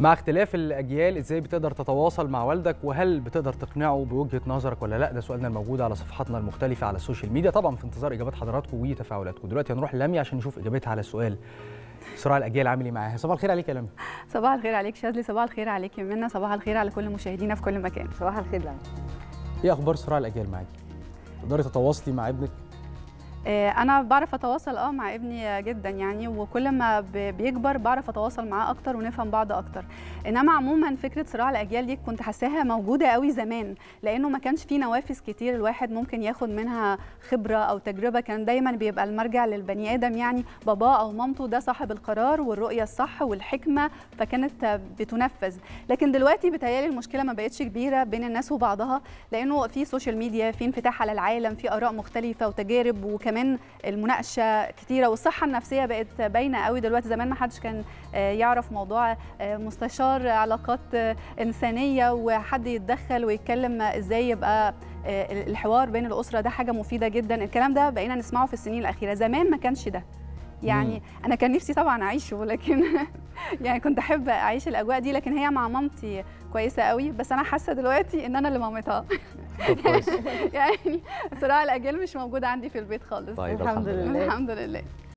مع اختلاف الاجيال ازاي بتقدر تتواصل مع والدك وهل بتقدر تقنعه بوجهه نظرك ولا لا ده سؤالنا الموجود على صفحاتنا المختلفه على السوشيال ميديا طبعا في انتظار اجابات حضراتكم وتفاعلاتكم دلوقتي هنروح لمي عشان نشوف اجابتها على السؤال صراع الاجيال عامل ايه معاها صباح الخير عليك يا لمي صباح الخير عليك شاذلي صباح الخير عليك يا منى صباح الخير على كل مشاهدينا في كل مكان صباح الخير لمي ايه اخبار صراع الاجيال معاكي تقدري تتواصلي مع ابنك آه، انا بعرف اتواصل اه مع ابني جدا يعني وكل ما ب- بيكبر بعرف اتواصل معاه اكتر ونفهم بعض اكتر انما عموما فكره صراع الاجيال دي كنت حاساها موجوده قوي زمان لانه ما كانش في نوافذ كتير الواحد ممكن ياخد منها خبره او تجربه كان دايما بيبقى المرجع للبني ادم يعني باباه او مامته ده صاحب القرار والرؤيه الصح والحكمه فكانت بتنفذ لكن دلوقتي بتهيالي المشكله ما بقتش كبيره بين الناس وبعضها لانه في سوشيال ميديا في انفتاح على العالم في اراء مختلفه وتجارب وكمان المناقشه كتيره والصحه النفسيه بقت باينه قوي دلوقتي زمان ما حدش كان آه، يعرف موضوع آه، مستشار علاقات آه، انسانيه وحد يتدخل ويتكلم ازاي يبقى آه، الحوار بين الاسره ده حاجه مفيده جدا الكلام ده بقينا نسمعه في السنين الاخيره زمان ما كانش ده يعني انا كان نفسي طبعا اعيشه لكن يعني كنت احب اعيش الاجواء دي لكن هي مع مامتي كويسه قوي بس انا حاسه دلوقتي ان انا اللي مامتها طب كويس يعني صراع الاجيال مش موجود عندي في البيت خالص طيب الحمد لله. الحمد لله